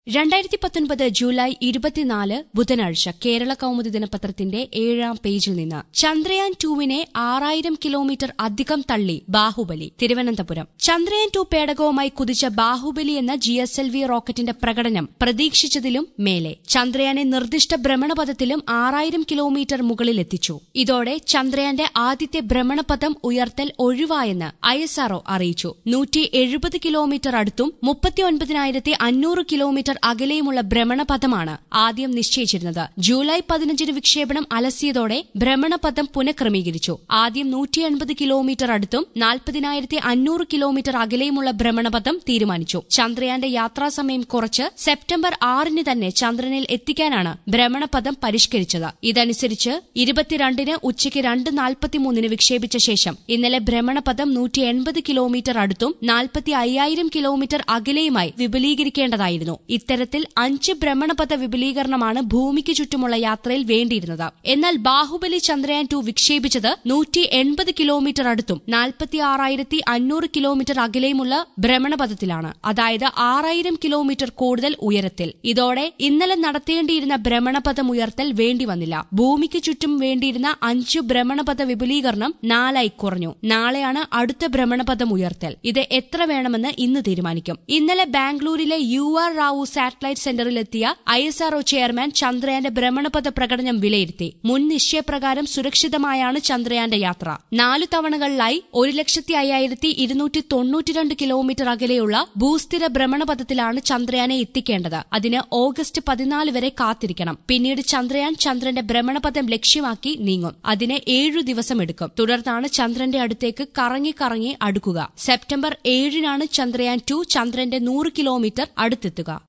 രണ്ടായിരത്തി പത്തൊൻപത് ജൂലൈ ഇരുപത്തിനാല് ബുധനാഴ്ച കേരള കൗമുദി ദിനപത്രത്തിന്റെ ഏഴാം പേജിൽ നിന്ന് ചന്ദ്രയാൻ ടൂവിനെ ആറായിരം കിലോമീറ്റർ അധികം തള്ളി ബാഹുബലി തിരുവനന്തപുരം ചന്ദ്രയാൻ ടു പേടകവുമായി കുതിച്ച ബാഹുബലി എന്ന ജി എസ് എൽ വി റോക്കറ്റിന്റെ പ്രകടനം പ്രതീക്ഷിച്ചതിലും മേലെ ചന്ദ്രയാനെ നിർദ്ദിഷ്ട ഭ്രമണപഥത്തിലും ആറായിരം കിലോമീറ്റർ മുകളിലെത്തിച്ചു ഇതോടെ ചന്ദ്രയാന്റെ ആദ്യത്തെ ഭ്രമണപഥം ഉയർത്തൽ ഒഴിവായെന്ന് ഐ എസ് ആർഒ അറിയിച്ചു നൂറ്റി എഴുപത് കിലോമീറ്റർ അടുത്തും മുപ്പത്തിയൊൻപതിനായിരത്തി അഞ്ഞൂറ് കിലോമീറ്റർ അകലെയുമുള്ള ഭ്രമണപഥമാണ് ആദ്യം നിശ്ചയിച്ചിരുന്നത് ജൂലൈ പതിനഞ്ചിന് വിക്ഷേപണം അലസിയതോടെ ഭ്രമണപഥം പുനഃക്രമീകരിച്ചു ആദ്യം നൂറ്റി എൺപത് കിലോമീറ്റർ അടുത്തും നാൽപ്പതിനായിരത്തി അഞ്ഞൂറ് കിലോമീറ്റർ അകലെയുമുള്ള ഭ്രമണപഥം തീരുമാനിച്ചു ചന്ദ്രയാന്റെ യാത്രാസമയം കുറച്ച് സെപ്റ്റംബർ ആറിന് തന്നെ ചന്ദ്രനിൽ എത്തിക്കാനാണ് ഭ്രമണപഥം പരിഷ്കരിച്ചത് ഇതനുസരിച്ച് ഇരുപത്തിരണ്ടിന് ഉച്ചയ്ക്ക് രണ്ട് നാൽപ്പത്തിമൂന്നിന് വിക്ഷേപിച്ച ശേഷം ഇന്നലെ ഭ്രമണപഥം നൂറ്റി എൺപത് കിലോമീറ്റർ അടുത്തും നാൽപ്പത്തി അയ്യായിരം കിലോമീറ്റർ അകലെയുമായി വിപുലീകരിക്കേണ്ടതായിരുന്നു ഇത്തരത്തിൽ അഞ്ച് ഭ്രമണപഥ വിപുലീകരണമാണ് ഭൂമിക്ക് ചുറ്റുമുള്ള യാത്രയിൽ വേണ്ടിയിരുന്നത് എന്നാൽ ബാഹുബലി ചന്ദ്രയാൻ ടു വിക്ഷേപിച്ചത് നൂറ്റി എൺപത് കിലോമീറ്റർ അടുത്തും നാൽപ്പത്തി ആറായിരത്തി അഞ്ഞൂറ് കിലോമീറ്റർ അകലെയുമുള്ള ഭ്രമണപഥത്തിലാണ് അതായത് ആറായിരം കിലോമീറ്റർ കൂടുതൽ ഉയരത്തിൽ ഇതോടെ ഇന്നലെ നടത്തേണ്ടിയിരുന്ന ഭ്രമണപഥം ഉയർത്തൽ വേണ്ടി വന്നില്ല ഭൂമിക്ക് ചുറ്റും വേണ്ടിയിരുന്ന അഞ്ചു ഭ്രമണപഥ വിപുലീകരണം നാലായി കുറഞ്ഞു നാളെയാണ് അടുത്ത ഭ്രമണപഥം ഉയർത്തൽ ഇത് എത്ര വേണമെന്ന് ഇന്ന് തീരുമാനിക്കും ഇന്നലെ ബാംഗ്ലൂരിലെ യു ആർ റാവു സാറ്റലൈറ്റ് സെന്ററിലെത്തിയ ഐ എസ് ആർഒ ചെയർമാൻ ചന്ദ്രയാന്റെ ഭ്രമണപഥ പ്രകടനം വിലയിരുത്തി മുൻ നിശ്ചയപ്രകാരം സുരക്ഷിതമായാണ് ചന്ദ്രയാന്റെ യാത്ര നാലു തവണകളിലായി ഒരു ലക്ഷത്തി അയ്യായിരത്തി ഇരുന്നൂറ്റി തൊണ്ണൂറ്റിരണ്ട് കിലോമീറ്റർ അകലെയുള്ള ഭൂസ്ഥിര ഭ്രമണപഥത്തിലാണ് ചന്ദ്രയാനെ എത്തിക്കേണ്ടത് അതിന് ഓഗസ്റ്റ് പതിനാല് വരെ കാത്തിരിക്കണം പിന്നീട് ചന്ദ്രയാൻ ചന്ദ്രന്റെ ഭ്രമണപഥം ലക്ഷ്യമാക്കി നീങ്ങും അതിന് ഏഴു ദിവസമെടുക്കും തുടർന്നാണ് ചന്ദ്രന്റെ അടുത്തേക്ക് കറങ്ങി കറങ്ങി അടുക്കുക സെപ്റ്റംബർ ഏഴിനാണ് ചന്ദ്രയാൻ ടു ചന്ദ്രന്റെ നൂറ് കിലോമീറ്റർ അടുത്തെത്തുക